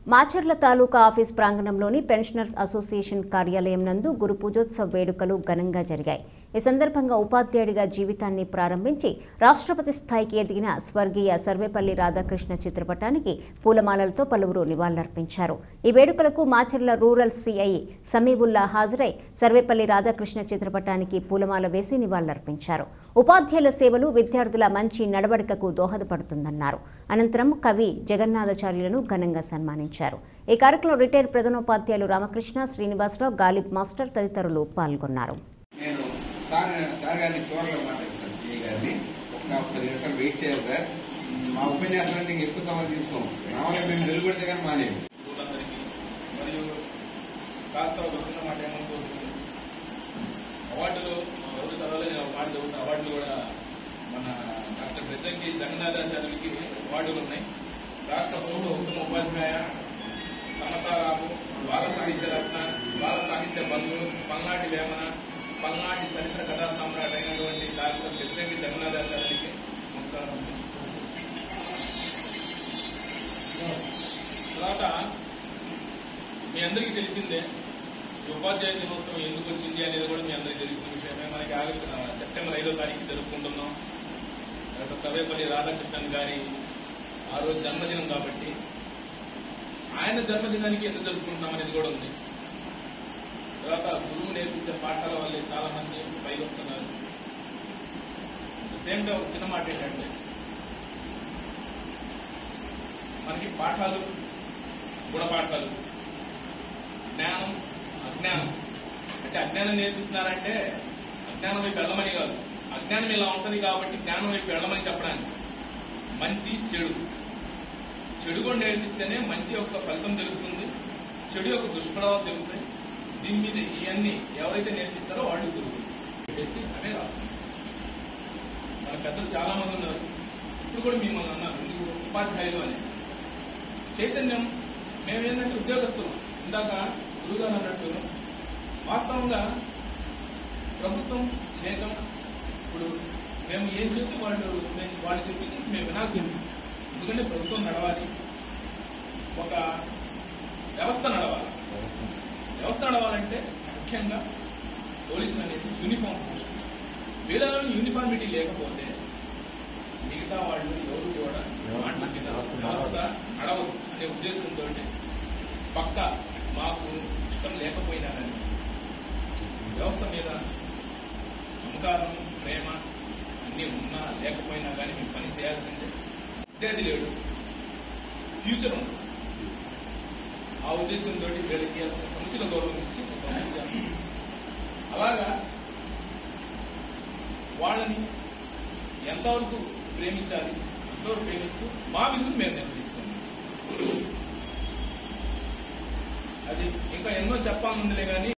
Macherla taluka office ప్రాంగణంలోని pensioners association కార్యాలయం నందు గురు పూజోత్సవ వేడుకలు ఘనంగా జరిగాయి ఈ సందర్భంగా ఉపాధ్యాయుడిగా జీవితాన్ని ప్రారంభించి రాష్ట్రపతి స్థాయికి ఎదిగిన స్వర్గీయ సర్వేపల్లి రాధాకృష్ణ చిత్రపటానికి పూలమాలలతో పలువురు నివాళులర్పించారు ఈ వేడుకలకు మాచర్ల రూరల్ సిఐ సమీబుల్లా హాజరై సర్వేపల్లి రాధాకృష్ణ చిత్రపటానికి పూలమాల వేసి నివాళులర్పించారు ఉపాధ్యాయుల సేవలు విద్యార్థుల మంచి నడవడికకు దోహదపడుతుందన్నారు అనంతరం కవి జగన్నాథాచార్యులను ఘనంగా సన్మానించారు ఈ కార్యక్రమంలో రిటైర్ ప్రధానోపాధ్యాయులు రామకృష్ణ శ్రీనివాసరావు గాలిబ్ మాస్టర్ తదితరులు పాల్గొన్నారు నేను సార్ సార్ గారిని చివరిలో మాట్లాడతాను సిఐ గారిని ఒక పది నిమిషాలు వెయిట్ చేయాలి సార్ మా ఉపన్యాసాన్ని ఇంక ఎక్కువ సమయం తీసుకోం మామూలుగా మేము నిలబడితే కానీ మానేది స్కూలందరికీ మరియు కాస్త ఒక చిన్న మాట ఏమనుకోతుంది అవార్డులు ఎవరు చదవలేని ఒక మాట చదువుతున్న అవార్డులు కూడా మన డాక్టర్ బెజ్జంకి జగన్నాథాచార్యులకి అవార్డులు ఉన్నాయి రాష్ట్ర ప్రభుత్వ ఉత్తమ ఉపాధ్యాయ సమతారాము బాల సాహిత్య రత్న బాల సాహిత్య బంధు పల్నాటి వేమన పల్నాటి చరిత్ర కథా సామ్రాట్ అయినటువంటి డాక్టర్ బెజ్జంకి జగన్నాథాచార్యులకి నమస్కారం తర్వాత మీ అందరికీ తెలిసిందే ఈ ఉపాధ్యాయ దినోత్సవం ఎందుకు వచ్చింది అనేది కూడా మీ అందరికీ తెలిసిన విషయమే మనకి ఆగస్టు ఆ, సెప్టెంబర్ ఐదో తారీఖు జరుపుకుంటున్నాం డాక్టర్ సర్వేపల్లి రాధాకృష్ణన్ గారి ఆ రోజు జన్మదినం కాబట్టి ఆయన జన్మదినానికి ఎందుకు జరుపుకుంటున్నాం అనేది కూడా ఉంది తర్వాత గురువు నేర్పించే పాఠాల వల్లే చాలా మంది పైకి వస్తున్నారు సేమ్ గా ఒక చిన్న మాట ఏంటంటే మనకి పాఠాలు గుణపాఠాలు జ్ఞానం అజ్ఞానం అంటే అజ్ఞానం నేర్పిస్తున్నారంటే అజ్ఞానం వైపు వెళ్ళమని కాదు అజ్ఞానం ఇలా ఉంటుంది కాబట్టి జ్ఞానం వైపు వెళ్ళమని చెప్పడానికి మంచి చెడు చెడు కూడా నేర్పిస్తేనే మంచి యొక్క ఫలితం తెలుస్తుంది చెడు యొక్క దుష్ప్రభావం తెలుస్తాయి దీని మీద ఇవన్నీ ఎవరైతే నేర్పిస్తారో వాళ్ళు గురువు పెట్టేసి అనే రాస్తుంది మన పెద్దలు చాలా మంది ఉన్నారు ఇప్పుడు కూడా మిమ్మల్ని అన్నారు ఎందుకు ఉపాధ్యాయులు అనేది చైతన్యం మేమేంటంటే ఉద్యోగస్తులు ఇందాక గురుగారు అన్నట్టు వాస్తవంగా ప్రభుత్వం లేక ఇప్పుడు మేము ఏం చెప్తే వాళ్ళు మేము వాళ్ళు చెప్పింది మేము వినాల్సింది ఎందుకంటే ప్రభుత్వం నడవాలి ఒక వ్యవస్థ నడవాలి వ్యవస్థ నడవాలంటే ముఖ్యంగా పోలీసులు అనేది యూనిఫామ్ పోస్ట్ వీళ్ళలో యూనిఫార్మిటీ లేకపోతే మిగతా వాళ్ళు ఎవరు కూడా మాటల కింద వ్యవస్థ నడవదు అనే ఉద్దేశంతో పక్క మాకు ఇష్టం లేకపోయినా కానీ వ్యవస్థ మీద నమ్మకారం ప్రేమ అన్నీ ఉన్నా లేకపోయినా కానీ మేము పని చేయాల్సిందే ఇదేది లేడు ఫ్యూచర్ ఉంది ఆ ఉద్దేశంతో వీళ్ళకి ఇవ్వాల్సిన సముచిత గౌరవం ఇచ్చి పంపించాము అలాగా వాళ్ళని ఎంతవరకు ప్రేమించాలి ఎంతవరకు ప్రేమిస్తూ మా విధులు మేము నిర్వహిస్తాం అది ఇంకా ఎన్నో చెప్పాలనుందిలే కానీ